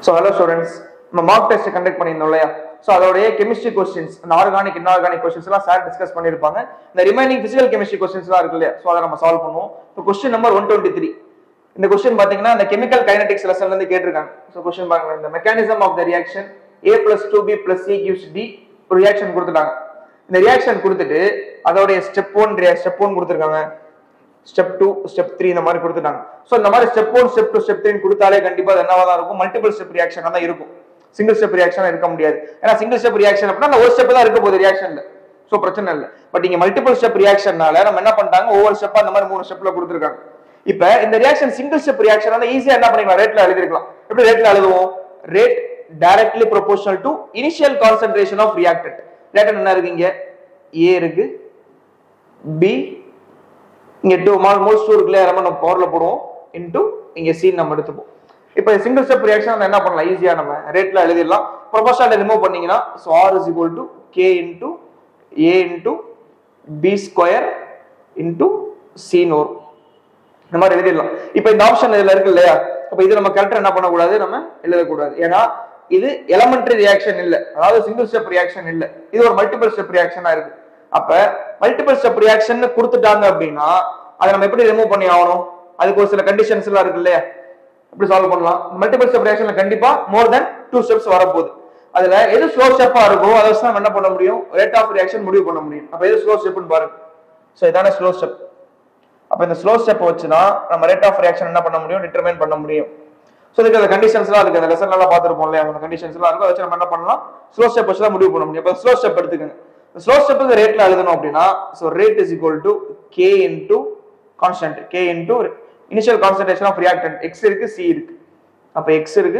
So hello students நம்ம mock test conduct பண்ணியிருந்தோம் இல்லையா ஸோ அதோடைய கெமிஸ்ட்ரி கொஸ்டின்ஸ் இந்த ஆர்கானிக் இன்ஆர்கானிக் கொஸ்டின்ஸ் எல்லாம் சார் டிஸ்கஸ் பண்ணியிருப்பாங்க இந்த ரிமைனிங் பிசிக்கல் கெமிஸ்ட்ரி கொஸ்டின்ஸ்லாம் இருக்கு இல்லையா ஸோ அதை நம்ம சால்வ் பண்ணுவோம் இப்போ question number one twenty three இந்த கொஸ்டின் பார்த்தீங்கன்னா இந்த கெமிக்கல் கைனடிக்ஸ் லெசன்ல இருந்து கேட்டிருக்காங்க ஸோ கொஸ்டின் பாருங்க இந்த mechanism of the reaction A plus two B plus C gives D ஒரு ரியாக்ஷன் கொடுத்துட்டாங்க இந்த ரியாக்ஷன் கொடுத்துட்டு அதோடைய ஸ்டெப் ஒன் ஸ்டெப் ஒன் கொடுத்துருக்காங்க ஸ்டெப் டூ ஸ்டெப் த்ரீ இந்த மாதிரி கொடுத்துட்டாங்க ஸோ இந்த மாதிரி step one step two step three கொடுத்தாலே கண்டிப்பா அது என்னவா தான் இருக்கும் மல்டிபிள் ஸ்டெப் ரியாக்ஷன் தான் இருக்கும் சிங்கிள் ஸ்டெப் ரியாக்ஷன் இருக்க முடியாது ஏன்னா சிங்கிள் ஸ்டெப் ரியாக்ஷன் அப்படின்னா அந்த ஒரு ஸ்டெப் தான் இருக்க போகுது ரியாக்ஷன்ல ஸோ பிரச்சனை இல்லை பட் இங்க மல்டிபிள் ஸ்டெப் ரியாக்ஷன்னால நம்ம என்ன பண்ணிட்டாங்க ஒவ்வொரு ஸ்டெப்பா அந்த மாதிரி மூணு ஸ்டெப்ல கொடுத்துருக்காங்க இப்ப இந்த ரியாக்ஷன் சிங்கிள் ஸ்டெப் ரியாக்ஷன் வந்து ஈஸியா என்ன பண்ணிக்கலாம் ரேட்ல எழுதிருக்கலாம் எப்படி ரேட்ல எழுதுவோம் rate directly proportional to initial concentration of reactant reactant என்ன இருக்கு இங்க ஏ இருக்கு பி இங்க டூ மால் மோல்ஸ் டூ இருக்குல்ல நம்ம நம்ம பவர்ல போடுவோம் இன்டூ இங்க சி நம்ம எடுத்துப்போம் இப்போ சிங்கிள் ஸ்டெப் ரியாக்ஷன் நம்ம என்ன பண்ணலாம் ஈஸியா நம்ம ரேட்ல எழுதிடலாம் ப்ரொபோஷனல் ரிமூவ் பண்ணீங்கன்னா so R is equal to K into A into B square into சின்னு வரும் இந்த மாதிரி எழுதிடலாம் இப்போ இந்த ஆப்ஷன் இதுல இருக்கு இல்லையா அப்ப இது நம்ம கரெக்டா என்ன பண்ணக்கூடாது நம்ம எழுதக்கூடாது ஏன்னா இது எலமெண்டரி ரியாக்ஷன் இல்ல அதாவது சிங்கிள் ஸ்டெப் ரியாக்ஷன் இல்ல இது ஒரு மல்டிபிள் ஸ்டெப் ரியாக்ஷனா இருக்கு அப்ப மல்டிபிள் ஸ்டெப் ரியாக்ஷன் கொடுத்துட்டாங்க அப்படின்னா அதை நம்ம எப்படி ரிமூவ் பண்ணி ஆகணும் அதுக்கு ஒரு சில கண்டிஷன்ஸ் எல்லாம் இருக்கு இல்லையா எப்படி சால்வ் பண்ணலாம் மல்டிபிள் ஸ்டெப் ரியாக்ஷன்ல கண்டிப்பா மோர் தென் டூ ஸ்டெப்ஸ் வரப்போகுது அதுல எது ஸ்லோ ஸ்டெப்பா இருக்கோ அதை வச்சு நம்ம என்ன பண்ண முடியும் ரேட் ஆஃப் ரியாக்ஷன் முடிவு பண்ண முடியும் அப்ப எது ஸ்லோ ஸ்டெப்னு பாருங்க ஸோ இதான ஸ்லோ ஸ்டெப் அப்ப இந்த ஸ்லோ ஸ்டெப் வச்சு தான் நம்ம ரேட் ஆஃப் ரியாக்ஷன் என்ன பண்ண முடியும் டிட்டர்மைன் பண்ண முடியும் ஸோ இதுக்கு அந்த கண்டிஷன்ஸ்லாம் இருக்கு அந்த லெசன் எல்லாம் பார்த்துருப்போம் இல்லையா அந்த கண்டிஷன்ஸ்லாம் இருக்கும் அதை வச்சு நம்ம என்ன பண்ணலாம் ஸ்லோ ஸ்டெப் வச்சு தான் முடிவு பண்ண முடியும் இப்போ ஸ்லோ ஸ்டெப் எடுத்துக்கோங்க ஸ்லோ ஸ்டெப்புக்கு ரேட்ல எழுதணும் அப்படின்னா so rate is equal to K into constant K into initial concentration of reactant X இருக்கு சி இருக்கு அப்போ எக்ஸ் இருக்கு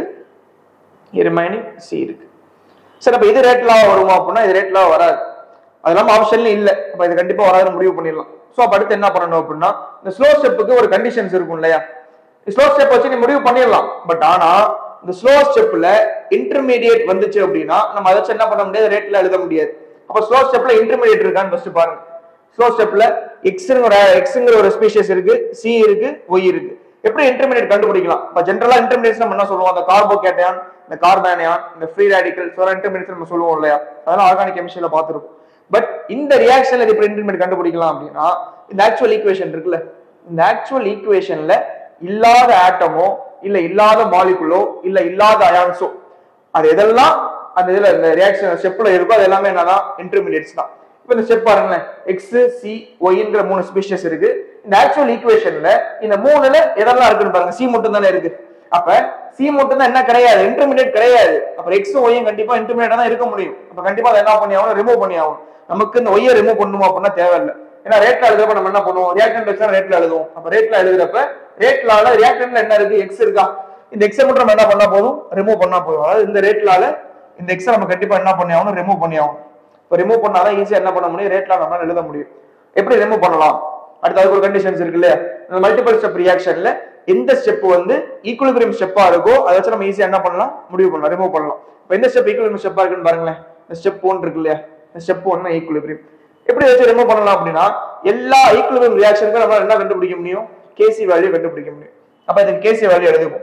ரிமைனிங் சி இருக்கு சரி அப்போ இது ரேட்ல வருமா அப்படின்னா இது ரேட்ல வராது அது இல்லாமல் ஆப்ஷன்ல இல்லை அப்போ இது கண்டிப்பா வராதுன்னு முடிவு பண்ணிடலாம் ஸோ அப்போ அடுத்து என்ன பண்ணணும் அப்படின்னா இந்த ஸ்லோ ஸ்டெப்புக்கு ஒரு கண்டிஷன்ஸ் இருக்கும் இல்லையா ஸ்லோ ஸ்டெப் வச்சு நீ முடிவு பண்ணிடலாம் பட் ஆனா இந்த ஸ்லோ ஸ்டெப்ல இன்டர்மீடியேட் வந்துச்சு அப்படின்னா நம்ம அதை வச்சு என்ன பண்ண முடியாது ரேட்ல எழுத முடியாது அப்போ ஸ்லோ ஸ்டெப்ல இன்டர்மீடியேட் இருக்கான்னு ஃபர்ஸ்ட் பாருங்க ஸ்லோ ஸ்டெப்ல எக்ஸ்ங்கிற எக்ஸ்ங்கிற ஒரு ஸ்பீஷியஸ் இருக்கு சி இருக்கு ஒய் இருக்கு எப்படி இன்டர்மீடியேட் கண்டுபிடிக்கலாம் இப்போ ஜென்ரலா இன்டர்மீடியேட் நம்ம என்ன சொல்லுவோம் அந்த கார்போகேட்டையான் இந்த கார்பானியான் இந்த ஃப்ரீ ரேடிக்கல் ஸோ இன்டர்மீடியேட் நம்ம சொல்லுவோம் இல்லையா அதெல்லாம் ஆர்கானிக் கெமிஸ்ட்ரியில பார்த்துருப்போம் பட் இந்த ரியாக்ஷன்ல இது எப்படி இன்டர்மீடியேட் கண்டுபிடிக்கலாம் அப்படின்னா இந்த ஆக்சுவல் ஈக்குவேஷன் இருக்குல்ல இந்த ஆக்சுவல் ஈக்குவேஷன்ல இல்லாத ஆட்டமோ இல்ல இல்லாத மாலிகுலோ இல்ல இல்லாத அயான்ஸோ அது எதெல்லாம் அந்த இதுல இந்த ரியாக்ஷன் ஸ்டெப்ல இருக்கோ அது எல்லாமே என்னதான் இன்டர்மீடியட்ஸ் தான் இப்போ இந்த ஸ்டெப் பாருங்களேன் எக்ஸ் சி ஒய்ங்கிற மூணு ஸ்பீஷியஸ் இருக்கு இந்த ஆக்சுவல் ஈக்குவேஷன்ல இந்த மூணுல எதெல்லாம் இருக்குன்னு பாருங்க சி மட்டும் தானே இருக்கு அப்ப சி மட்டும் தான் என்ன கிடையாது இன்டர்மீடியட் கிடையாது அப்புறம் எக்ஸும் ஒய்யும் கண்டிப்பா இன்டர்மீடியட் தான் இருக்க முடியும் அப்ப கண்டிப்பா அதை என்ன பண்ணி ஆகணும் ரிமூவ் பண்ணி ஆகணும் நமக்கு இந்த ஒய்யை ரிமூவ் பண்ணணும் அப்படின்னா தேவையில்லை ஏன்னா ரேட்ல எழுதுறப்ப நம்ம என்ன பண்ணுவோம் ரியாக்டன்ட் வச்சா ரேட்ல எழுதுவோம் அப்ப ரேட்ல எழுதுறப்ப ரேட்லால ரியாக்டன்ட்ல என்ன இருக்கு எக்ஸ் இருக்கா இந்த எக்ஸை மட்டும் நம்ம என்ன பண்ணா போதும் ரிமூவ் பண்ணா போதும் அதாவது இந்த ரேட்லால இந்த எக்ஸை நம்ம கண்டிப்பா என்ன பண்ணி ஆகணும் ரிமூவ் பண்ணி ஆகணும் இப்போ ரிமூவ் பண்ணாதான் ஈஸியா என்ன பண்ண முடியும் ரேட்ல நம்மளால எழுத முடியும் எப்படி ரிமூவ் பண்ணலாம் அடுத்து அதுக்கு ஒரு கண்டிஷன்ஸ் இருக்கு இல்லையா இந்த மல்டிபிள் ஸ்டெப் ரியாக்ஷன்ல எந்த ஸ்டெப் வந்து ஈக்குவலிபிரியம் ஸ்டெப்பா இருக்கோ அதை வச்சு நம்ம ஈஸியா என்ன பண்ணலாம் முடிவு பண்ணலாம் ரிமூவ் பண்ணலாம் இப்போ எந்த ஸ்டெப் ஈக்குவலிபிரியம் ஸ்டெப்பா இருக்குன்னு பாருங்களேன் இந்த ஸ்டெப் ஒன் இருக்கு இல்லையா இந்த ஸ்டெப் ஒன்னு ஈக்குவலிபிரியம் எப்படி வச்சு ரிமூவ் பண்ணலாம் அப்படின்னா எல்லா ஈக்குவலிபிரியம் ரியாக்ஷனுக்கும் நம்மளால என்ன கண்டுபிடிக்க முடியும் கேசி வேல்யூ கண்டுபிடிக்க முடியும் அப்ப இதுக்கு கேசி வேல்யூ எழுதுவோம்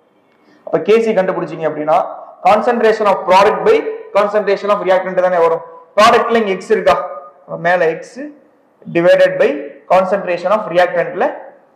அப்ப கேசி கண்டுபிடிச்சீங்க அப்படின்னா concentration of product by concentration of reactant தானே வரும் ப்ராடக்ட்ல இங்க எக்ஸ் இருக்கா அப்ப மேல X divided by concentration of ரியாக்டன்ட்ல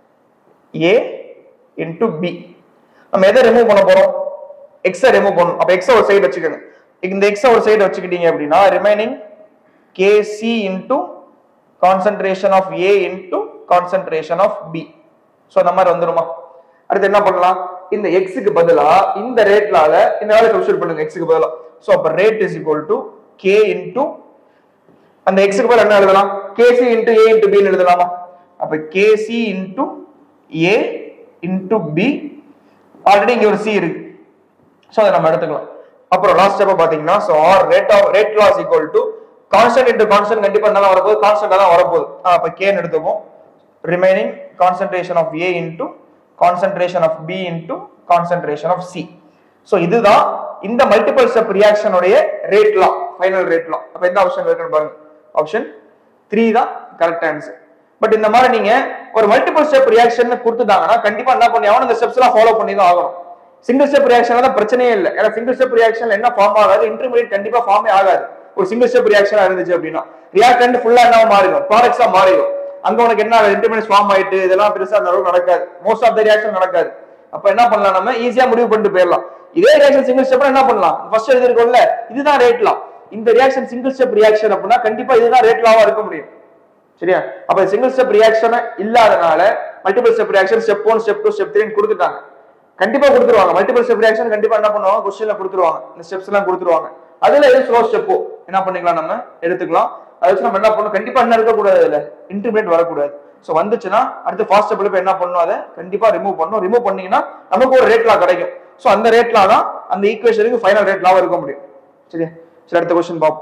ஏ இன்டு பி நம்ம எதை ரிமூவ் பண்ண போறோம் எக்ஸை ரிமூவ் பண்ணணும் அப்ப எக்ஸை ஒரு சைடு வச்சுக்கோங்க இந்த எக்ஸை ஒரு சைடு வச்சுக்கிட்டீங்க அப்படின்னா remaining KC into concentration of A into concentration of B so அந்த மாதிரி வந்துருமா அடுத்து என்ன பண்ணலாம் இந்த எக்ஸுக்கு பதிலா இந்த ரேட்லால இந்த வேலை சப்ஸ்டியூட் பண்ணுங்க எக்ஸுக்கு பதிலா ஸோ அப்ப rate is equal to K into அந்த எக்ஸுக்கு பதிலா என்ன எழுதலாம் கேசி இன்டு ஏ இன்டு பின்னு எழுதலாமா அப்ப KC into A into B already இங்க ஒரு சி இருக்கு ஸோ அதை நம்ம எடுத்துக்கலாம் அப்புறம் லாஸ்ட் ஸ்டெப் பாத்தீங்கன்னா so R rate of rate laws equal to constant into constant கண்டிப்பா நல்லா வரப்போகுது கான்ஸ்டன்டா தான் வரப்போகுது அப்ப கேன்னு எடுத்துப்போம் remaining concentration of A into concentration of B into concentration of C so இதுதான் இந்த மல்டிபிள் ஸ்டெப் ரியாக்ஷனுடைய rate law final rate law அப்ப எந்த ஆப்ஷன் இருக்குன்னு பாருங்க ஆப்ஷன் த்ரீ தான் கரெக்ட் ஆன்சர் பட் இந்த மாதிரி நீங்க ஒரு மல்டிபிள் ஸ்டெப் ரியாக்ஷன் கொடுத்துட்டாங்கன்னா கண்டிப்பா என்ன பண்ணி ஆகணும் இந்த ஸ்டெப்ஸ் எல்லாம் ஃபாலோ பண்ணி தான் ஆகணும் சிங்கிள் ஸ்டெப் ரியாக்ஷன் தான் பிரச்சனையே இல்லை ஏன்னா சிங்கிள் ஸ்டெப் ரியாக்ஷன்ல என்ன ஃபார்ம் ஆகாது இன்டர்மீடியட் கண்டிப்பா ஃபார்மே ஆகாது ஒரு சிங்கிள் ஸ்டெப் ரியாக்ஷனா இருந்துச்சு அப்படின்னா ரியாக்டன்ட் ஃபுல்லா என்ன மாறிடும் ப்ராடக்ட்ஸா மாறிடும் அங்க உனக்கு என்ன இன்டர்மீடியட் ஃபார்ம் ஆயிட்டு இதெல்லாம் பெருசா அந்த அளவுக்கு நடக்காது மோஸ்ட் ஆஃப் த ரியாக்ஷன் நடக்காது அப்ப என்ன பண்ணலாம் நம்ம ஈஸியா முடிவு பண்ணிட்டு போயிடலாம் இதே ரியாக்ஷன் சிங்கிள் ஸ்டெப் என்ன பண்ணலாம் ஃபர்ஸ்ட் எழுதிருக்கோம்ல இதுதான் ரேட்லாம் இந்த ரியாக்ஷன் சிங்கிள் ஸ்டெப் ரியாக்ஷன் அப்படின்னா கண்டிப்பா இதுதான் ரேட்லாவா இருக்க முடியும் சரியா அப்ப சிங்கிள் ஸ்டெப் ரியாக்ஷன் இல்லாதனால multiple step reaction step one step two step three கொடுத்துட்டாங்க கண்டிப்பா கொடுத்துருவாங்க மல்டிபிள் ஸ்டெப் ரியாக்ஷன் கண்டிப்பா என்ன பண்ணுவாங்க கொஸ்டின்ல கொடுத்துருவாங்க இந்த ஸ்டெப்ஸ் எல்லாம் கொடுத்துருவாங்க அதுல எது ஸ்லோ ஸ்டெப்போ என்ன பண்ணிக்கலாம் நம்ம எடுத்துக்கலாம் அதை வச்சு நம்ம என்ன பண்ணணும் கண்டிப்பா என்ன இருக்கக்கூடாது இதுல இன்டர்மீடியட் வரக்கூடாது சோ வந்துச்சுன்னா அடுத்து ஃபாஸ்ட் ஸ்டெப்ல போய் என்ன பண்ணணும் அதை கண்டிப்பா ரிமூவ் பண்ணணும் ரிமூவ் பண்ணீங்கன்னா நமக்கு ஒரு ரேட்லா கிடைக்கும் சோ அந்த ரேட்லா தான் அந்த ஈக்குவேஷனுக்கு ஃபைனல் ரேட்லாவும் இருக்க முடியும் சரியா சரி அடுத்த கொஸ்டின் பார்ப்போம்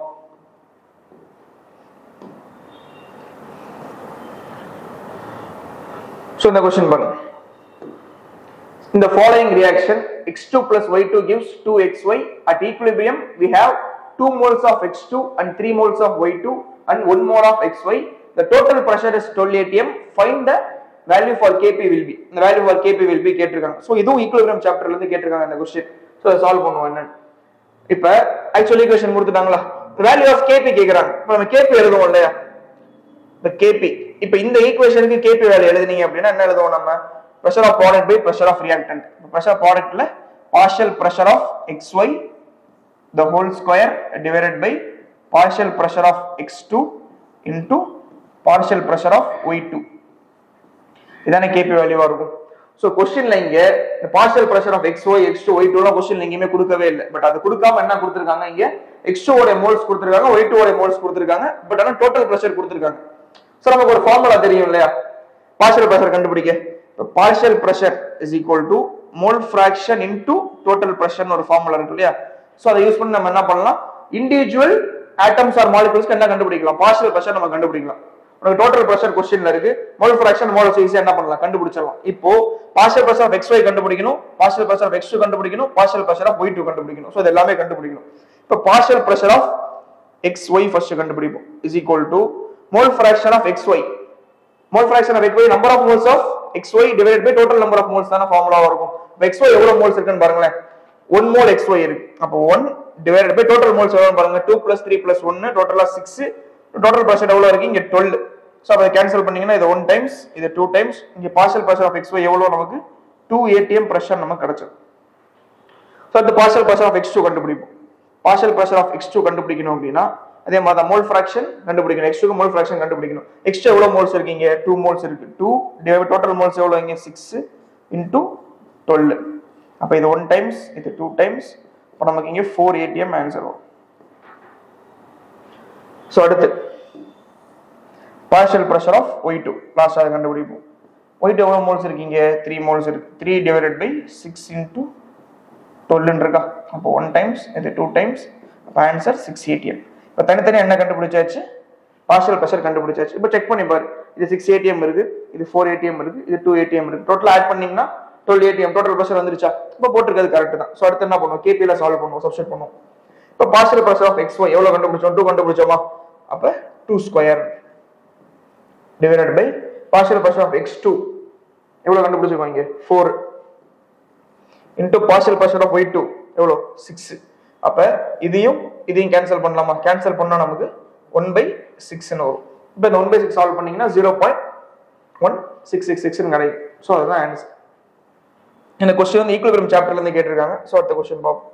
So இந்த question பாருங்க In the following reaction, x2 plus y2 gives 2xy. At equilibrium, we have 2 moles of x2 and 3 moles of y2 and 1 mole of xy. The total pressure is 12 atm. Find the value for kp will be. The value for kp will be கேட்டிருக்காங்க. So இதுவும் equilibrium chapterல இருந்து கேட்டிருக்காங்க இந்த question. So அதை solve பண்ணுவோம் என்னன்னு. இப்ப actual equation கொடுத்துட்டாங்களா வேல்யூ ஆஃப் கேபி கேக்குறாங்க இப்ப நம்ம கேபி எழுதுவோம் இல்லையா இந்த கேபி இப்ப இந்த ஈக்குவேஷனுக்கு கேபி வேல்யூ எழுதுனீங்க அப்படின்னா என்ன எழுதுவோம் நம்ம pressure of product by pressure of reactant pressure of productல partial pressure of xy the whole square divided by partial pressure of x2 into partial pressure of y2 இதானே கேபி வேல்யூவா இருக்கும் so கொஸ்டின்ல இங்க இந்த partial pressure of X Y X two Y two எல்லாம் question எங்கேயுமே கொடுக்கவே இல்லை but அது கொடுக்காம என்ன கொடுத்துருக்காங்க இங்க எக்ஸ் டூ உடைய மோல்ஸ் கொடுத்துருக்காங்க ஒய் டூ உடைய மோல்ஸ் கொடுத்துருக்காங்க பட் ஆனா டோட்டல் பிரஷர் கொடுத்துருக்காங்க சோ நமக்கு ஒரு ஃபார்முலா தெரியும் இல்லையா பார்ஷியல் பிரஷர் கண்டுபிடிக்க partial pressure is equal to mole fraction into total pressure ஒரு ஃபார்முலா இருக்கு இல்லையா சோ அதை யூஸ் பண்ணி நம்ம என்ன பண்ணலாம் இண்டிவிஜுவல் ஆட்டம்ஸ் ஆர் மாலிகுல்ஸ்க்கு என்ன கண்டுபிடிக்கலாம் பார்ஷியல் பிரஷர் நம்ம கண்டுபிடிக்கலாம் உனக்கு டோட்டல் பிரஷர் கொஸ்டின்ல இருக்கு மோல் ஃபிராக்ஷன் மோல் ஈஸியா என்ன பண்ணலாம் கண்டுபிடிச்சிடலாம் இப்போ partial pressure of X Y கண்டுபிடிக்கணும் partial pressure of X two கண்டுபிடிக்கணும் partial pressure of Y two கண்டுபிடிக்கணும் ஸோ இது எல்லாமே கண்டுபிடிக்கணும் இப்போ partial pressure of X Y first கண்டுபிடிப்போம் is equal to mole fraction of X Y mole fraction of X Y number of moles of X Y divide by total number of moles தானே ஃபார்முலாவா இருக்கும் இப்போ X Y எவ்வளவு moles இருக்குன்னு பாருங்களேன் one mole X Y இருக்கு அப்போ one divide by total moles எவ்வளவு பாருங்க டூ பிளஸ் த்ரீ பிளஸ் ஒன்னு டோட்டலா சிக்ஸ் டோட்டல் பிரஷர் எவ்வளவு இருக்கு இங்க டுவெல் ஸோ அதை கேன்சல் பண்ணீங்கன்னா இது ஒன் டைம்ஸ் இது டூ டைம்ஸ் இங்க partial pressure of X Y எவ்வளவு நமக்கு டூ ஏடிஎம் பிரஷர் நமக்கு கிடைச்சது ஸோ அந்த partial pressure of X two கண்டுபிடிப்போம் partial pressure of X two கண்டுபிடிக்கணும் அப்படின்னா அதே மாதிரி தான் மோல் ஃபிராக்ஷன் கண்டுபிடிக்கணும் எக்ஸ் டூக்கு மோல் ஃபிராக்ஷன் கண்டுபிடிக்கணும் எக்ஸ் டூ எவ்வளோ மோல்ஸ் இருக்கு இங்க டூ மோல்ஸ் இருக்கு டூ டோட்டல் மோல்ஸ் எவ்வளோ இங்க சிக்ஸ் இன்டூ டுவெல் அப்போ இது ஒன் டைம்ஸ் இது டூ டைம்ஸ் இப்போ நமக்கு இங்கே ஃபோர் ஏடிஎம் ஆன்சர் வரும் ஸோ அடுத்து partial pressure of Y two last அதை கண்டுபிடிப்போம் ஒய் டூ எவ்வளோ மோல்ஸ் இருக்கீங்க த்ரீ மோல்ஸ் இருக்கு three divided by six into டுவெல்னு இருக்கா அப்போ ஒன் டைம்ஸ் இது டூ டைம்ஸ் அப்போ ஆன்சர் சிக்ஸ் ஏடிஎம் இப்போ தனித்தனியாக என்ன கண்டுபிடிச்சாச்சு பார்ஷியல் ப்ரெஷர் கண்டுபிடிச்சாச்சு இப்போ செக் பண்ணி பாரு இது சிக்ஸ் ஏடிஎம் இருக்கு இது ஃபோர் ஏடிஎம் இருக்கு இது டூ ஏடிஎம் இருக்கு டோட்டல் ஆட் பண்ணீங்கன்னா டுவெல் ஏடிஎம் டோட்டல் ப்ரெஷர் வந்துருச்சா இப்போ போட்டிருக்கிறது கரெக்ட் தான் ஸோ அடுத்து என்ன பண்ணுவோம் கேபியில் சால்வ் பண்ணுவோம் சப்ஸ்டிட் பண்ணுவோம் இப்போ partial pressure of X Y எவ்வளோ கண்டுபிடிச்சோம் டூ கண்டுபிடிச்சோமா அப்போ two square divided by partial pressure of X two எவ்வளோ கண்டுபிடிச்சிருக்கோம் இங்கே four into partial pressure of Y two எவ்வளோ சிக்ஸ் அப்போ இதையும் இதையும் கேன்சல் பண்ணலாமா கேன்சல் பண்ணால் நமக்கு ஒன் பை சிக்ஸ்னு வரும் இப்போ இந்த ஒன் பை சிக்ஸ் சால்வ் பண்ணீங்கன்னா zero point one six six சிக்ஸ்னு கிடைக்கும் ஸோ அதுதான் ஆன்சர் இந்த கொஸ்டின் வந்து ஈக்குவலிபிரம் சாப்டர்ல இருந்து கேட்டிருக்காங்க ஸோ அடுத்த கொஸ்டின் பார்ப்போம்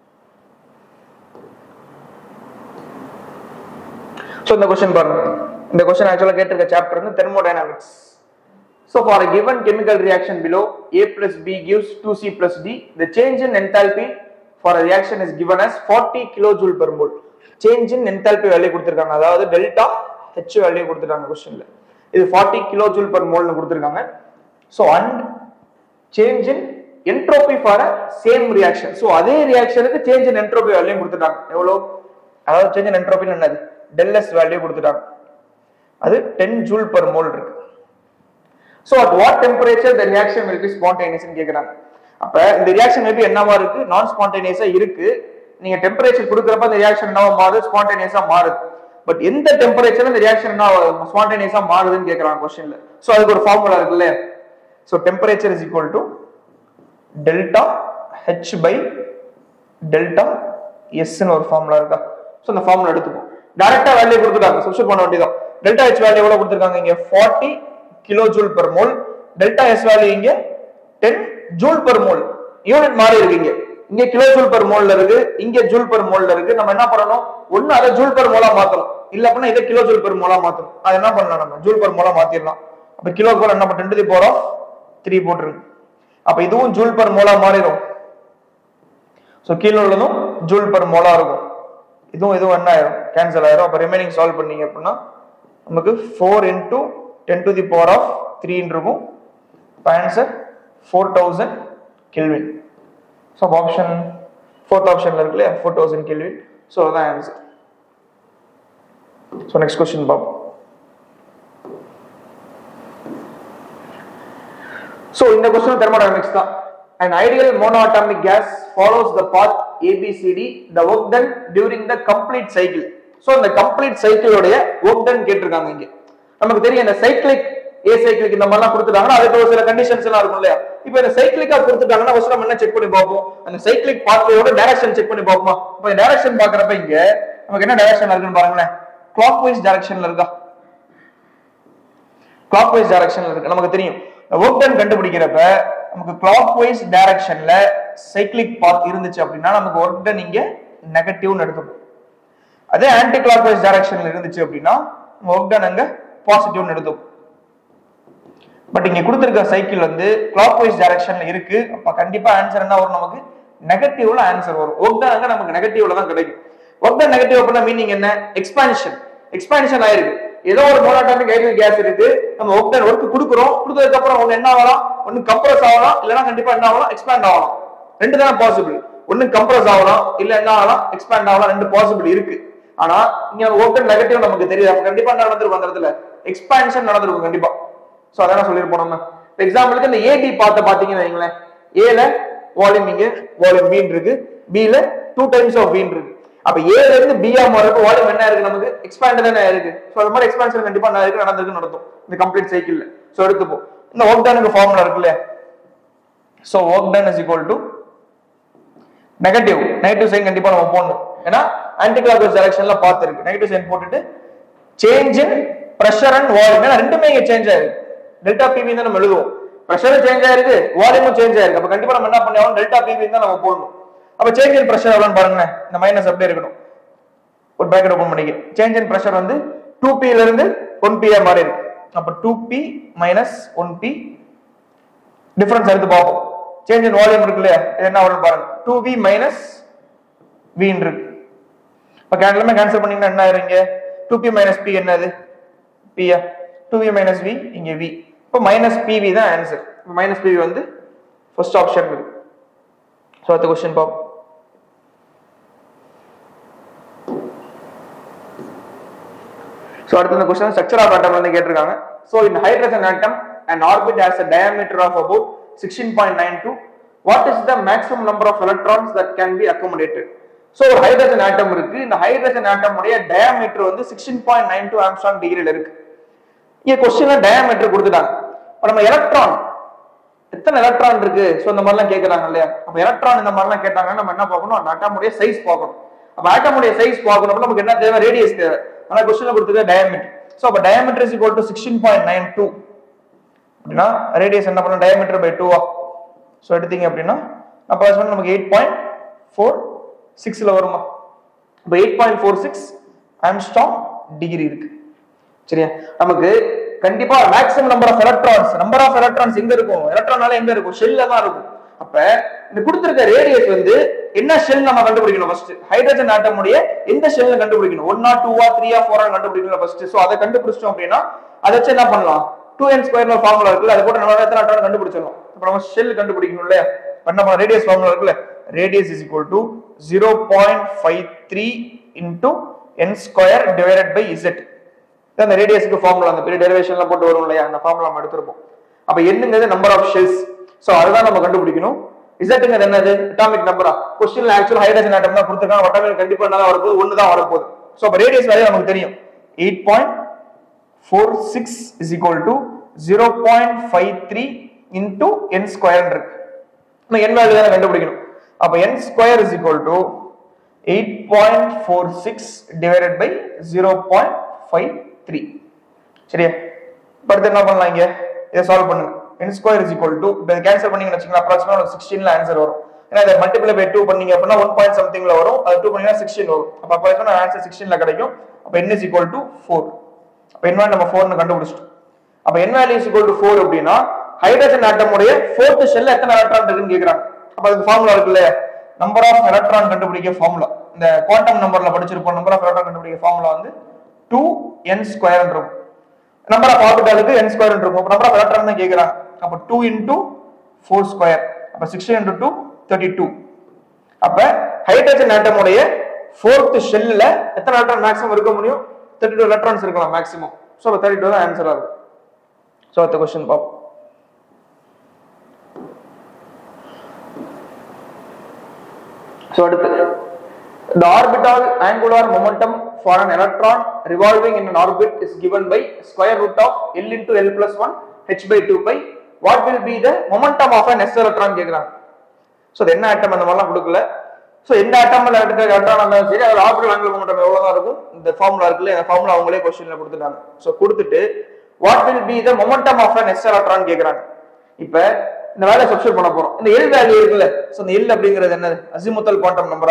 ஸோ இந்த கொஸ்டின் பாருங்க இந்த கொஸ்டின் ஆக்சுவலாக கேட்டிருக்க சாப்டர் வந்து thermodynamics So for a given chemical reaction below, A plus B gives 2C plus D. The change in enthalpy for a reaction is given as 40 kilojoule per mole. Change in enthalpy value கொடுத்திருக்காங்க அதாவது delta H value கொடுத்திருக்காங்க கொஸ்டின்ல இது 40 kilojoule per mole கொடுத்திருக்காங்க so and change in entropy for a same reaction so அதே ரியாக்ஷனுக்கு change in entropy value கொடுத்துட்டாங்க எவ்வளவு அதாவது change in entropy என்னது del S வேல்யூ கொடுத்துட்டாங்க அது 10 joule per mole இருக்கு so at what temperature the reaction will be spontaneous னு கேக்குறாங்க அப்ப இந்த ரியாக்ஷன் மேபி என்னவா இருக்கு நான் ஸ்பான்டேனியஸா இருக்கு நீங்க டெம்பரேச்சர் கொடுக்கறப்ப இந்த ரியாக்ஷன் என்னவா மாறுது ஸ்பான்டேனியஸா மாறுது பட் எந்த டெம்பரேச்சர்ல இந்த ரியாக்ஷன் என்ன ஸ்பான்டேனியஸா மாறுதுன்னு கேக்குறாங்க கொஸ்டின்ல சோ அதுக்கு ஒரு ஃபார்முலா இருக்குல்ல so temperature is equal to delta H by delta எஸ்ன்னு ஒரு ஃபார்முலா இருக்கா ஸோ அந்த ஃபார்முலா எடுத்துப்போம் டைரக்டா வேல்யூ கொடுத்துட்டாங்க சப்ஸ்டியூட் பண்ண வேண்டியதான் டெல்டா ஹெச் வேல்யூ எவ்வளவு கொடுத்துருக்காங்க இங்க forty kilo joule per mole delta S value இங்க ten joule per mole unit மாறி இருக்கு இங்க இங்க கிலோ ஜூல் பெர் மோல்ல இருக்கு இங்க ஜூல் பெர் மோல்ல இருக்கு நம்ம என்ன பண்ணணும் ஒண்ணு அதை ஜூல் பெர் மோலா மாத்தணும் இல்ல அப்படின்னா இதை கிலோ ஜூல் பெர் மோலா மாத்தணும் அது என்ன பண்ணலாம் நம்ம ஜூல் பெர் மோலா மாத்திடலாம் அப்ப கிலோ போல என்ன பண்ண டென் போறோம் த்ரீ போட்டுருங்க அப்ப இதுவும் ஜூல் பெர் மோலா மாறிடும் ஸோ கீழே உள்ளதும் ஜூல் பெர் மோலா இருக்கும் இதுவும் இதுவும் என்ன ஆயிரும் கேன்சல் ஆயிரும் அப்போ ரிமைனிங் சால்வ் பண்ணீங்க அப்படின்னா நமக்கு four into ten to the power of த்ரீன்னு இருக்கும் இப்போ answer four thousand kelvin so அப்போ ஆப்ஷன் ஃபோர்த் ஆப்ஷனில் இருக்கு இல்லையா ஃபோர் தௌசண்ட் கெல்வின் ஸோ அதான் ஆன்சர் ஸோ நெக்ஸ்ட் கொஸ்டின் பார்ப்போம் So in the question of thermodynamics தான் an ideal monoatomic gas follows the path ABCD the work done during the complete cycle so இந்த complete cycle உடைய work done கேட்டிருக்காங்க இங்க நமக்கு தெரியும் இந்த cyclic ஏ cyclic இந்த மாதிரிலாம் கொடுத்துட்டாங்கன்னா அதுக்கு ஒரு சில கண்டிஷன்ஸ் எல்லாம் இருக்கும் இல்லையா இப்போ இந்த சைக்கிளிக்கா கொடுத்துட்டாங்கன்னா ஃபர்ஸ்ட் நம்ம என்ன செக் பண்ணி பார்ப்போம் அந்த சைக்கிளிக் பாத்வேயோட டைரக்ஷன் செக் பண்ணி பார்ப்போமா இப்போ டைரக்ஷன் பாக்குறப்ப இங்க நமக்கு என்ன டைரக்ஷன் இருக்குன்னு பாருங்களேன் கிளாக் வைஸ் டைரக்ஷன்ல இருக்கா கிளாக் வைஸ் டைரக்ஷன்ல இருக்கு நமக்கு தெரியும் ஒர்க் டன் கண்டுபிடிக்கிறப்ப நமக்கு கிளாக் வைஸ் டைரக்ஷன்ல சைக்கிளிக் பாத் இருந்துச்சு அப்படின்னா நமக்கு ஒர்க் டன் இங்க நெகட்டிவ்னு எடுத்துப்போம் அதே ஆன்டி கிளாக் வைஸ் டைரக்ஷன்ல இருந்துச்சு அப்படின்னா ஒர்க் டன் அங்க பாசிட்டிவ்னு எடுத்துப்போம் பட் இங்க கொடுத்திருக்க சைக்கிள் வந்து கிளாக் வைஸ் டைரக்ஷன்ல இருக்கு அப்ப கண்டிப்பா ஆன்சர் என்ன வரும் நமக்கு நெகட்டிவ்ல ஆன்சர் வரும் ஒர்க் டன் அங்க நமக்கு நெகட்டிவ்ல தான் கிடைக்கும் ஒர்க் டன் நெகட்டிவ் அப்படின்னா மீனிங் என்ன எக்ஸ்பான்ஷன் எக்ஸ்பான்ஷன் ஆயிருக்கு ஏதோ ஒரு மோனோட்டாமிக் ஐடியல் கேஸ் இருக்கு நம்ம ஒர்க் டன் ஒர்க் கொடுக்குறோம் கொடுத்ததுக்கு அப்புறம் ஒண்ணு என்ன ஆகலாம் ஒன்னு கம்ப்ரஸ் ஆகலாம் இல்லைன்னா கண்டிப்பா என்ன ஆகலாம் எக்ஸ்பேண்ட் ஆகலாம் ரெண்டு தானே பாசிபிள் ஒன்னு கம்ப்ரஸ் ஆகலாம் இல்ல என்ன ஆகலாம் எக்ஸ்பேண்ட் ஆகலாம் ரெண்டு பாசிபிள் இருக்கு ஆனா இங்க ஒர்க் டன் நெகட்டிவ் நமக்கு தெரியுது அப்ப கண்டிப்பா என்ன நடந்திருக்கும் அந்த இடத்துல எக்ஸ்பான்ஷன் நடந்திருக்கும் கண்டிப்பா சோ அதான் சொல்லிருப்போம் நம்ம எக்ஸாம்பிளுக்கு இந்த ஏடி பார்த்த பாத்தீங்கன்னு வைங்களேன் ஏல வால்யூம் இங்க வால்யூம் பீன் இருக்கு பில டூ டைம்ஸ் ஆஃப் பீன் இருக்கு அப்ப ஏல இருந்து பிஆ மாறப்ப வால்யூம் என்ன இருக்கு நமக்கு எக்ஸ்பேண்ட் தானே இருக்கு சோ அது மாதிரி எக்ஸ்பான்ஷன் கண்டிப்பா நான் இருக்கு நடந்திருக்கு நடத்தும் இந்த கம்ப்ளீட் சைக்கிள்ல சோ எடுத்துப்போம் இந்த ஒர்க் டனுக்கு ஃபார்முலா இருக்கு இல்லையா so work done is equal to negative negative sign கண்டிப்பா நம்ம போடணும் ஏன்னா ஆன்டி கிளாக் டைரக்ஷன்ல பார்த்துருக்கு நெகட்டிவ் சைன் போட்டுட்டு change in pressure and volume ஏன்னா ரெண்டுமே இங்க சேஞ்ச் ஆயிருக்கு டெல்டா பிவி தான் நம்ம எழுதுவோம் பிரஷரும் சேஞ்ச் ஆயிருக்கு வால்யூமும் சேஞ்ச் ஆயிருக்கு அப்ப கண்டிப்பா நம்ம என்ன பண்ணுவோம் டெல்டா பிவி தான் நம்ம போடணும் அப்ப சேஞ்ச் இன் பிரஷர் எவ்வளவுன்னு பாருங்களேன் இந்த மைனஸ் அப்படியே இருக்கணும் ஒரு பேக்கெட் ஓபன் பண்ணிக்க சேஞ்ச் இன் பிரஷர் வந்து டூ ல இருந்து ஒன் பி மாறி இருக்கு அப்ப two P minus one P difference எடுத்து பார்ப்போம் சேஞ்ச் இன் வால்யூம் இருக்கு இல்லையா இது என்ன வரும் பாருங்க டூ வி மைனஸ் வின் இருக்கு இப்போ எல்லாமே கேன்சல் பண்ணீங்கன்னா என்ன ஆயிருங்க டூ பி மைனஸ் பி என்னது பியா டூ வி மைனஸ் வி இங்க வி இப்போ மைனஸ் பிவி தான் ஆன்சர் மைனஸ் பிவி வந்து ஃபர்ஸ்ட் ஆப்ஷன் இருக்கு ஸோ அடுத்த கொஸ்டின் பார்ப்போம் ஸோ அடுத்த இந்த கொஸ்டின் ஸ்ட்ரக்சர் ஆஃப் ஆட்டம் வந்து கேட்டிருக்காங்க ஸோ இந்த hydrogen atom and orbit has a diameter of about sixteen point nine two what is the maximum number of electrons that can be accommodated so ஒரு hydrogen atom இருக்கு இந்த hydrogen atom உடைய diameter வந்து sixteen point nine two angstrom டிகிரியில் இருக்கு இங்க கொஸ்டின்ல diameter கொடுத்துட்டாங்க இப்போ நம்ம எலக்ட்ரான் எத்தனை எலக்ட்ரான் இருக்கு ஸோ இந்த மாதிரிலாம் கேட்கறாங்க இல்லையா அப்போ எலக்ட்ரான் இந்த மாதிரிலாம் கேட்டாங்கன்னா நம்ம என்ன பார்க்கணும் அந்த ஆட்டமுடைய சைஸ் பார்க்கணும் அப்போ ஆட்டமுடைய சைஸ் பார்க்கணும் நமக்கு என்ன தேவை ரேடியஸ் தேவை ஆனா கொஸ்டின்ல கொடுத்துருக்க டயாமீட்டர் ஸோ அப்போ diameter is equal to sixteen point nine two அப்படின்னா ரேடியஸ் என்ன பண்ணணும் டயாமீட்டர் பை டூவா ஸோ எடுத்தீங்க அப்படின்னா அப்போ வந்து நமக்கு எயிட் பாயிண்ட் ஃபோர் சிக்ஸ்ல வருமா இப்போ eight point four six angstrom degree இருக்கு சரியா நமக்கு கண்டிப்பா maximum number of electrons number of electrons எங்க இருக்கும் எலக்ட்ரானால எங்க இருக்கும் ஷெல்ல தான் இருக்கும் அப்ப இந்த கொடுத்திருக்க ரேடியஸ் வந்து என்ன ஷெல் நம்ம கண்டுபிடிக்கணும் ஃபர்ஸ்ட் ஹைட்ரஜன் ஆட்டம் உடைய எந்த ஷெல்ல கண்டுபிடிக்கணும் ஒன் ஆர் டூவா த்ரீயா ஃபோரா கண்டுபிடிக்கணும் ஃபர்ஸ்ட் சோ அதை கண்டுபிடிச்சிட்டோம் அப்படின்னா அதை வச்சு என்ன பண்ணலாம் டூ என் ஸ்கொயர் ஃபார்முலா இருக்குல்ல அதை போட்டு நம்ம எத்தனை ஆட்டம் கண்டுபிடிச்சிடலாம் இப்ப நம்ம ஷெல் கண்டுபிடிக்கணும் இல்லையா பண்ண ரேடியஸ் ஃபார்முலா இருக்குல்ல radius is equal to zero point five three into N square divided by Z அந்த ரேடியஸ்க்கு ஃபார்முலா அந்த பெரிய டெரிவேஷன்ல போட்டு வரும் இல்லையா அந்த ஃபார்முலா நம்ம எடுத்திருப்போம் அப்ப என்னங்கிறது நம்பர் ஆஃப் ஷெல்ஸ் சோ அதுதான் நம்ம கண்டுபிடிக்கணும் இசட்டுங்கிறது என்னது அட்டாமிக் நம்பரா கொஸ்டின்ல ஆக்சுவல் ஹைட்ரஜன் ஆட்டம் தான் கொடுத்துருக்காங்க அட்டாமிக் கண்டிப்பா என்ன வரப்போகுது ஒன்று தான் வரப்போகுது ஸோ அப்போ ரேடியஸ் வேலையை நமக்கு தெரியும் eight point four six is equal to zero point five three into N square இருக்கு நம்ம என் வேல்யூ தானே கண்டுபிடிக்கணும் அப்ப n square is equal to eight point four six divided by zero point five three சரியா இப்போ அடுத்து என்ன பண்ணலாம் இங்க இதை சால்வ் பண்ணுங்க n square is equal to இப்போ கேன்சல் பண்ணீங்கன்னு வச்சுக்கோங்க அப்ராக்சிமேட் சிக்ஸ்டீன்ல ஆன்சர் வரும் ஏன்னா இதை மல்டிப்ளை பை டூ பண்ணீங்க அப்படின்னா ஒன் பாயிண்ட் சம்திங்ல வரும் அது டூ பண்ணீங்கன்னா சிக்ஸ்டீன் வரும் அப்போ அப்போ ஆன்சர் சிக்ஸ்டீன்ல கிடைக்கும் அப்போ n is equal to four அப்போ n வேல்யூ நம்ம ஃபோர்னு கண்டுபிடிச்சிட்டோம் அப்போ n value is equal to four அப்படின்னா ஹைட்ரஜன் ஆட்டம் உடைய ஃபோர்த் ஷெல்ல எத்தனை எலக்ட்ரான் இருக்குன்னு கேக்குறாங்க அப்ப அதுக்கு ஃபார்முலா இருக்குல்ல நம்பர் ஆஃப் எலக்ட்ரான் கண்டுபிடிக்க ஃபார்முலா இந்த குவாண்டம் நம்பர்ல படிச்சிருப்போம் நம்பர் ஆஃப் எலக்ட்ரான் கண்டுபிடிக்க ஃபார்முலா வந்து டூ என் ஸ்கொயர் இருக்கும் நம்பர் ஆஃப் ஆர்பிட்டாலுக்கு என் ஸ்கொயர் இருக்கும் அப்ப நம்பர் ஆஃப் எலக்ட்ரான் தான் கேக்குறாங்க அப்ப டூ இன்டூ ஃபோர் ஸ்கொயர் அப்ப sixteen into two thirty two அப்ப ஹைட்ரஜன் ஆட்டமுடைய ஃபோர்த் ஷெல்ல எத்தனை எலக்ட்ரான் மேக்ஸிமம் இருக்க முடியும் தேர்ட்டி டூ எலக்ட்ரான்ஸ் இருக்கலாம் மேக்ஸிமம் ஸோ தேர்ட்டி டூ தான் ஆன்சரா இருக்கும் ஸோ அடுத்த கொஸ்டின் பார்ப்போம் So அடுத்து the orbital angular momentum for an electron revolving in an orbit is given by square root of L into L plus 1 h by 2 pi. What will be the momentum of an s electron கேக்குறாங்க so அது என்ன ஆட்டம் அந்த மாதிரிலாம் கொடுக்கல so எந்த ஆட்டம்ல எடுக்கிற electron இருந்தாலும் சரி அது ஆர்பிட்டல் ஆங்குலர் மொமெண்டம் எவ்வளவு தான் இருக்கும் இந்த ஃபார்முலா இருக்குல்ல இந்த ஃபார்முலா அவங்களே கொஸ்டின்ல கொடுத்துட்டாங்க ஸோ கொடுத்துட்டு what will be the momentum of an s electron கேக்குறாங்க இப்போ இந்த வேலையை சப்ஸ்டியூட் பண்ண போறோம் இந்த எல் வேல்யூ இருக்குல்ல ஸோ இந்த எல் அப்படிங்கிறது என்னது அசிமுத்தல் குவாண்டம் நம்பரா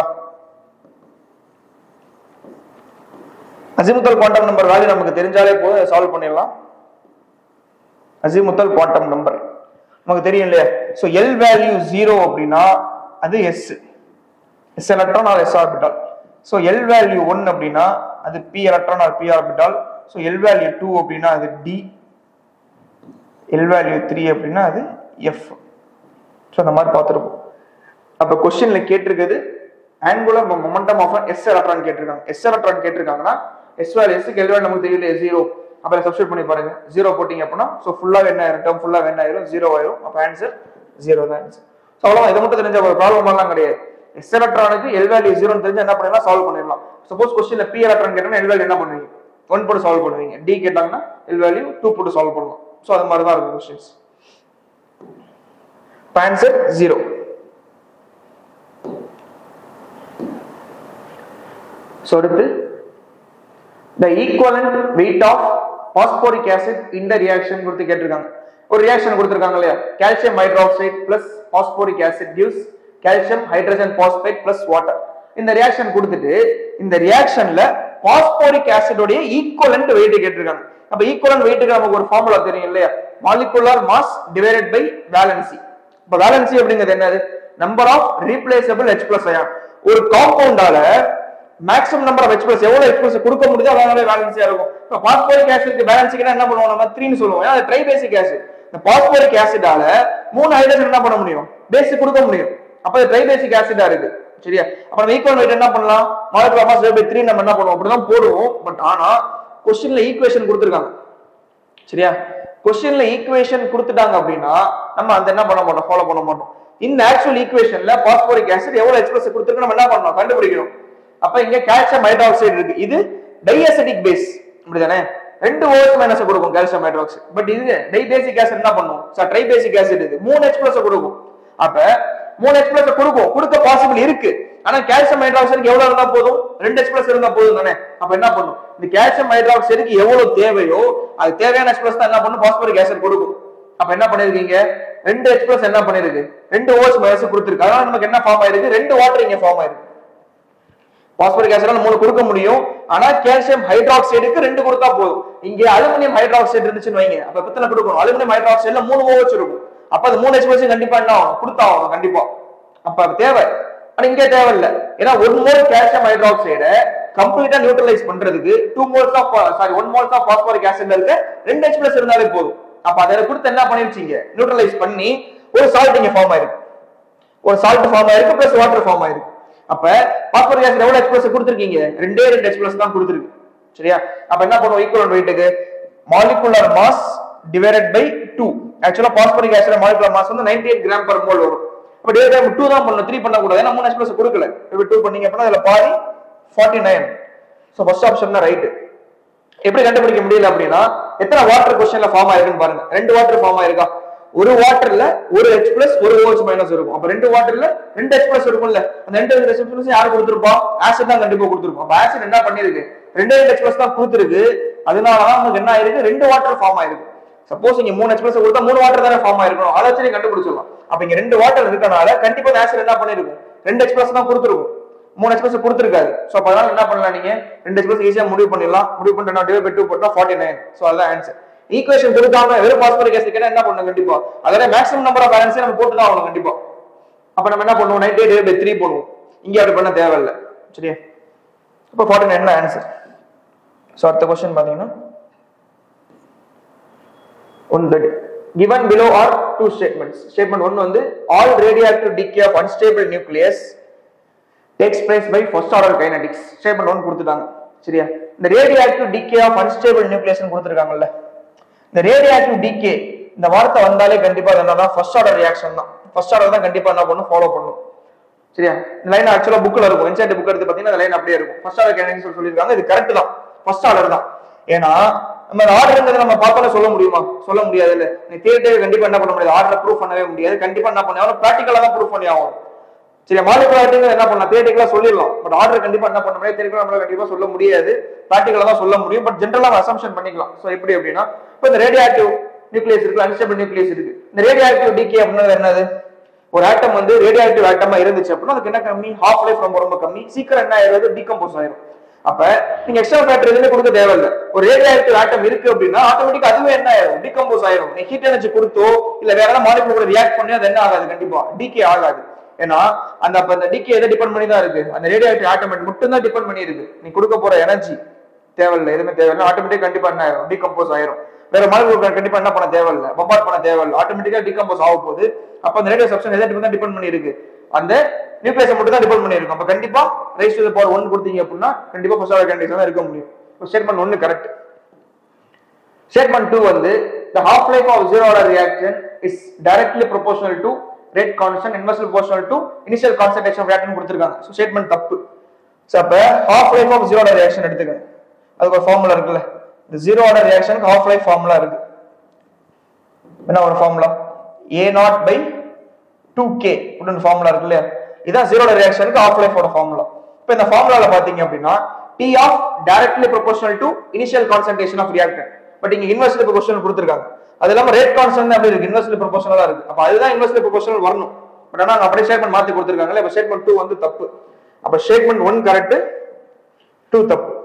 அசிமுத்தல் குவாண்டம் நம்பர் வேல்யூ நமக்கு தெரிஞ்சாலே போதும் சால்வ் பண்ணிடலாம் அசிமுத்தல் குவாண்டம் நம்பர் நமக்கு தெரியும் இல்லையா ஸோ எல் வேல்யூ ஜீரோ அப்படின்னா அது s s electron or s orbital so l value one அப்படின்னா அது p electron or p orbital so l value two அப்படின்னா அது டி எல் வேல்யூ த்ரீ அப்படின்னா அது எஃப் ஸோ அந்த மாதிரி பார்த்துருப்போம் அப்போ கொஸ்டின்ல கேட்டிருக்குது angular momentum of s electron கேட்டிருக்காங்க எஸ் எலக்ட்ரான் கேட்டிருக்காங்கன்னா s value s l value நமக்கு தெரியல ஜீரோ அப்புறம் சப்ஸ்டியூட் பண்ணி பாருங்க ஜீரோ போட்டிங்க அப்படின்னா ஸோ ஃபுல்லாக என்ன ஆயிரும் டேர்ம் ஃபுல்லாக என்ன ஆயிரும் ஜீரோ ஆயிரும் அப்போ ஆன்சர் ஜீரோ தான் ஆன்சர் ஸோ அவ்வளோதான் இதை மட்டும் தெரிஞ்ச ஒரு ப்ராப்ளம் எல்லாம் கிடையாது எஸ் எலக்ட்ரானுக்கு எல் வேல்யூ ஜீரோன்னு தெரிஞ்சு என்ன பண்ணலாம் சால்வ் பண்ணிடலாம் சப்போஸ் கொஸ்டின்ல பி எலக்ட்ரான் கேட்டா எல் வேல்யூ என்ன பண்ணுவீங்க ஒன் போட்டு சால்வ் பண்ணுவீங்க டி கேட்டாங்கன்னா எல் வேல்யூ டூ போட்டு சால்வ் பண்ணலாம் ஸோ அது மாதிரி தான் இருக்கும் கொஸ்டின்ஸ் ஆன்சர் ஜீரோ ஸோ அடுத்து the equivalent weight of phosphoric acid இந்த ரியாக்ஷன் கொடுத்து கேட்டிருக்காங்க ஒரு ரியாக்ஷன் கொடுத்துருக்காங்க இல்லையா calcium hydroxide plus phosphoric acid gives calcium hydrogen phosphate plus water இந்த ரியாக்ஷன் கொடுத்துட்டு இந்த ரியாக்ஷன்ல பாஸ்போரிக் ஆசிடோடைய ஈக்குவலண்ட் வெயிட் கேட்டிருக்காங்க அப்ப ஈக்குவலண்ட் வெயிட்டுக்கு நமக்கு ஒரு ஃபார்முலா தெரியும் இல்லையா molecular mass divided by valency இப்ப வேலன்சி அப்படிங்கிறது என்னது number of replaceable H plus ion ஒரு காம்பவுண்டால maximum number of H plus எவ்வளவு H பிளஸ் கொடுக்க முடியுதோ அதனால வேலன்சியா இருக்கும் இப்போ பாஸ்போரிக் ஆசிட்க்கு பேலன்ஸுக்கு என்ன பண்ணுவோம் நம்ம த்ரீன்னு சொல்லுவோம் ஏன்னா அது ட்ரைபேசிக் ஆசிட் இந்த பாஸ்போரிக் ஆசிடால மூணு ஹைட்ரஜன் என்ன பண்ண முடியும் பேசிக் கொடுக்க முடியும் அப்ப அது ட்ரைபேசிக் ஆசிடா இருக்கு சரியா அப்ப நம்ம ஈக்குவல் வெயிட் என்ன பண்ணலாம் மாலிகுலர் மாஸ் பை த்ரீ நம்ம என்ன பண்ணுவோம் அப்படிதான் போடுவோம் பட் ஆனா கொஸ்டின்ல ஈக்குவேஷன் கொடுத்துருக்காங்க சரியா கொஸ்டின்ல ஈக்குவேஷன் கொடுத்துட்டாங்க அப்படின்னா நம்ம அந்த என்ன பண்ண மாட்டோம் ஃபாலோ பண்ண மாட்டோம் இந்த ஆக்சுவல் ஈக்குவேஷன்ல பாஸ்போரிக் ஆசிட் எவ்வளவு எக்ஸ்பிரஸ் கொடுத்துருக்கு நம்ம என்ன பண்ணணும் கண்டுபிடிக்கணும் அப்ப இங்க கால்சியம் ஹைட்ராக்சைடு இருக்கு இது டைஅசிடிக் பேஸ் அப்படிதானே ரெண்டு ஓஎஸ் மைனஸ் கொடுக்கும் கால்சியம் ஹைட்ராக்சைடு பட் இது டை பேசிக் ஆசிட் என்ன பண்ணும் சார் ட்ரை பேசிக் ஆசிட் இது மூணு எக்ஸ்பிரஸ் கொடுக்கும் அப்ப மூணு எக்ஸ்பிரஸ் கொடுக்கும் கொடுக்க பாசிபிள் இருக்கு ஆனா கால்சியம் ஹைட்ராக்சைடுக்கு எவ்வளவு இருந்தா போதும் ரெண்டு எக்ஸ்பிரஸ் இருந்தா போதும் தானே அப்ப என்ன பண்ணும் இந்த கால்சியம் ஹைட்ராக்சைடுக்கு எவ்வளவு தேவையோ அது தேவையான எக்ஸ்பிரஸ் தான் என்ன பண்ணும் பாஸ்போரிக் ஆசிட் கொடுக்கும் அப்ப என்ன பண்ணிருக்கீங்க ரெண்டு எக்ஸ்பிரஸ் என்ன பண்ணிருக்கு ரெண்டு ஓஸ் மைனஸ் கொடுத்துருக்கு அதனால நமக்கு என்ன ஃபார்ம் ஆயிருக்கு ரெண்டு வாட்டர் இங்க ஃபார்ம் ஆயிருக்கு பாஸ்போரிக் ஆசிட் மூணு கொடுக்க முடியும் ஆனா கால்சியம் ஹைட்ராக்சைடுக்கு ரெண்டு கொடுத்தா போதும் இங்க அலுமினியம் ஹைட்ராக்சைடு இருந்துச்சுன்னு வைங்க அப்ப எத்தனை கொடுக்கணும் அலுமினியம் ஹைட்ராக்சைடுல மூணு OH இருக்கும் அப்ப அது மூணு எக்ஸ்பிரஸ் கண்டிப்பா என்ன ஆகும் கொடுத்தா ஆகணும் கண்டிப்பா அப்ப அது தேவை ஆனா இங்கே தேவையில்லை ஏன்னா ஒன் மோல் கால்சியம் ஹைட்ராக்சைடை கம்ப்ளீட்டா நியூட்ரலைஸ் பண்றதுக்கு two moles of sorry one moles of phosphoric ஆசிட்ல இருக்க ரெண்டு H பிளஸ் இருந்தாலே போதும் அப்ப அதை கொடுத்து என்ன பண்ணிருச்சீங்க நியூட்ரலைஸ் பண்ணி ஒரு சால்ட் இங்க ஃபார்ம் ஆயிருக்கு ஒரு சால்ட் ஃபார்ம் ஆயிருக்கு பிளஸ் வாட்டர் ஃபார்ம் ஆயிருக்கு அப்ப பாஸ்போரிக் ஆசிட் எவ்வளவு H பிளஸ் கொடுத்துருக்கீங்க ரெண்டே ரெண்டு H பிளஸ் தான் கொடுத்துருக்கு சரியா அப்ப என்ன பண்ணுவோம் ஈக்குவல் வெயிட்டுக்கு molecular mass divided by two ஆக்சுவலா பாஸ்போரிக் ஆசிட் மாலிகுலர் மாஸ் வந்து 98 எயிட் கிராம் பர் மோல் வரும் அப்ப டே டைம் டூ தான் பண்ணணும் த்ரீ பண்ணக்கூடாது ஏன்னா மூணு எக்ஸ்பிரஸ் கொடுக்கல இப்ப டூ பண்ணீங்க அப்படின்னா அதுல பாதி forty nine so first option தான் ரைட்டு எப்படி கண்டுபிடிக்க முடியல அப்படின்னா எத்தனை வாட்டர் கொஸ்டின்ல ஃபார்ம் ஆயிருக்குன்னு பாருங்க ரெண்டு வாட்டர் ஃபார்ம் ஆயிருக்கா ஒரு வாட்டர்ல ஒரு H பிளஸ் ஒரு OH மைனஸ் இருக்கும் அப்ப ரெண்டு வாட்டர்ல ரெண்டு H பிளஸ் இருக்கும்ல அந்த ரெண்டு H பிளஸ் யாரு கொடுத்திருப்பா ஆசிட் தான் கண்டிப்பா கொடுத்திருப்போம் அப்ப ஆசிட் என்ன பண்ணிருக்கு ரெண்டு ரெண்டு H பிளஸ் தான் கொடுத்திருக்கு அதனாலதான் உங்களுக்கு என்ன ஆயிருக்கு ரெண்டு வாட்டர் ஃபார்ம் ஆயிருக்கு சப்போஸ் இங்க மூணு H பிளஸ் கொடுத்தா மூணு வாட்டர் தானே ஃபார்ம் ஆயிருக்கும் அதை வச்சு நீ கண்டுபிடிச்சிடலாம் அப்ப இங்க ரெண்டு வாட்டர் இருக்கனால கண்டிப்பா இந்த ஆசிட் என்ன பண்ணிருக்கும் ரெண்டு H பிளஸ் தான் கொடுத்திருக்கும் மூணு H பிளஸ் கொடுத்திருக்காது சோ அப்ப அதனால என்ன பண்ணலாம் நீங்க ரெண்டு H பிளஸ் ஈஸியா முடிவு பண்ணிடலாம் முடிவு பண்ணிட்டு டிவைட் பை டூ போட்டா ஃபார்ட்டி நைன் சோ அதுதான் ஆன்சர் ஈக்குவேஷன் கொடுக்காம வெறும் பாஸ்பரிக் ஆசிட் கேட்டா என்ன பண்ணணும் கண்டிப்பா அதோட மேக்ஸிமம் நம்பர் ஆஃப் பேலன்ஸ் நம்ம போட்டு தான் ஆகணும் கண்டிப்பா அப்ப நம்ம என்ன பண்ணுவோம் நைன்டி எயிட் பை த்ரீ போடுவோம் இங்க அப்படி பண்ண தேவையில்லை சரியா அப்ப ஃபார்ட்டி நைன் ஆன்சர் ஸோ அடுத்த கொஸ்டின் பாத்தீங்கன்னா one thirty given below are two statements statement ஒன்னு வந்து all radioactive decay of unstable nucleus takes place by first order kinetics statement ஒன்னு கொடுத்துட்டாங்க சரியா இந்த radioactive decay of unstable nucleus னு கொடுத்துருக்காங்கல்ல இந்த radioactive decay இந்த வார்த்தை வந்தாலே கண்டிப்பா அது என்னன்னா ஃபர்ஸ்ட் ஆர்டர் ரியாக்ஷன் தான் ஃபர்ஸ்ட் ஆர்டர் தான் கண்டிப்பா என்ன பண்ணும் ஃபாலோ பண்ணும் சரியா இந்த லைன் ஆக்சுவலா புக்ல இருக்கும் என்சைட் புக் எடுத்து பாத்தீங்கன்னா அந்த லைன் அப்படியே இருக்கும் ஃபர்ஸ்ட் ஆர்டர் கைனடிக்ஸ் சொல்லி சொல்லியிருக்காங்க இது கரெக்ட் தான் ஃபர்ஸ்ட் ஆர்டர் தான் ஏன்னா நம்ம ஆர்டர்ங்கிறது நம்ம பார்த்தோன்னே சொல்ல முடியுமா சொல்ல முடியாது இல்ல நீ தியேட்டர் கண்டிப்பா என்ன பண்ண முடியாது ஆர்டர் ப்ரூஃப் பண்ணவே முடியாது கண்டிப்பா என்ன பண்ண ஆகணும் ப்ராக்டிக்கலா தான் ப்ரூஃப் பண்ணி ஆகணும் சரி மாலிகுலாரிட்டிங்க என்ன பண்ணலாம் தியேட்டிக்கலா சொல்லிடலாம் பட் ஆர்டர் கண்டிப்பா என்ன பண்ண முடியாது தியேட்டிக்கலா நம்மளால கண்டிப்பா சொல்ல முடியாது ப்ராக்டிக்கலா தான் சொல்ல முடியும் பட் ஜென்ரலா அசம்ஷன் பண்ணிக்கலாம் சோ எப்படி அப்படின்னா இப்போ இந்த ரேடியோ ஆக்டிவ் நியூக்ளியஸ் இருக்கு அன்ஸ்டேபிள் நியூக்ளியஸ் இருக்கு இந்த ரேடியோ ஆக்டிவ் டிகே அப்படின்றது என்னது ஒரு ஆட்டம் வந்து ரேடியோ ஆக்டிவ் ஆட்டமா இருந்துச்சு அப்படின்னா அதுக்கு என்ன கம்மி ஹாஃப் லைஃப் ரொம்ப ரொம்ப கம்மி சீக்கிரம் என்ன ஆயிடுது டீகம்போஸ் ஆயிரும் அப்ப நீங்க எக்ஸ்ட்ரா ஃபேக்டர் எதுவுமே கொடுக்க தேவையில்ல ஒரு ரேடியோ ஆக்டிவ் ஆட்டம் இருக்கு அப்படின்னா ஆட்டோமேட்டிக் அதுவே என்ன ஆயிரும் டீகம்போஸ் ஆயிரும் நீ ஹீட் எனர்ஜி கொடுத்தோ இல்ல வேற ஏதாவது மாலிகுல் கூட ரியாக்ட் பண்ணி அது என்ன ஆகாது கண்டிப்பா டிகே ஆகாது ஏன்னா அந்த அப்ப அந்த டிகே எதை டிபெண்ட் பண்ணி தான் இருக்கு அந்த ரேடியோ ஆக்டிவ் ஆட்டம் மட்டும் தான் டிபெண்ட் பண்ணி இருக்கு நீ கொடுக்க போற எனர்ஜி தேவையில்லை எதுவுமே தேவையில்லை ஆட்டோமேட்டிக் கண்டிப்பா என்ன ஆயிரும் டீகம்போஸ் ஆயிரும் வேற மாலிகுல் கண்டிப்பா என்ன பண்ண தேவையில்லை பம்பாட் பண்ண தேவையில்லை ஆட்டோமேட்டிக்கா டீகம்போஸ் ஆக போகுது அப்ப அந்த ரேடியோ சப்ஸ்டன் எதை தான் டிபெண்ட் பண்ணி இருக்கு அந்த நியூக்ளியஸ் மட்டும் தான் டிபெண்ட் பண்ணி இருக்கும் அப்ப கண்டிப்பா ரைஸ் டு பவர் ஒன் கொடுத்தீங்க அப்படின்னா கண்டிப்பா ஃபர்ஸ்ட் ஆர்டர் கண்டிஷன் தான் இருக்க முடியும் ஸ்டேட்மெண்ட் ஒன்னு கரெக்ட் ஸ்டேட்மெண்ட் டூ வந்து the half life of zero order reaction is directly proportional to rate constant inversely proportional to initial concentration of reactant கொடுத்திருக்காங்க so statement தப்பு so அப்ப half life of zero order reaction எடுத்துக்கங்க அதுக்கு ஒரு formula இருக்குல்ல இந்த zero order ரியாக்ஷனுக்கு half life formula இருக்கு என்ன ஒரு formula a naught by two k அப்படின்னு ஃபார்முலா இருக்கு இல்லையா இதான் ஜீரோ ரியாக்ஷனுக்கு ஆஃப் லைஃபோட ஃபார்முலா இப்போ இந்த ஃபார்முலால பாத்தீங்க அப்படின்னா t half directly proportional to initial concentration of reactant but இங்க இன்வெர்ஸ்லி ப்ரொபோஷனல் கொடுத்துருக்காங்க அது இல்லாம ரேட் கான்ஸ்டன்ட் அப்படி இருக்கு இன்வெர்ஸ்லி ப்ரொபோஷனலா இருக்கு அப்ப அதுதான் இன்வெர்ஸ்லி ப்ரொபோஷனல் வரணும் பட் ஆனா அப்படியே ஸ்டேட்மெண்ட் மாத்தி கொடுத்துருக்காங்கல்ல இப்ப ஸ்டேட்மெண்ட் டூ வந்து தப்பு அப்ப ஸ்டேட்மெண்ட் ஒன் கரெக்ட் டூ தப்பு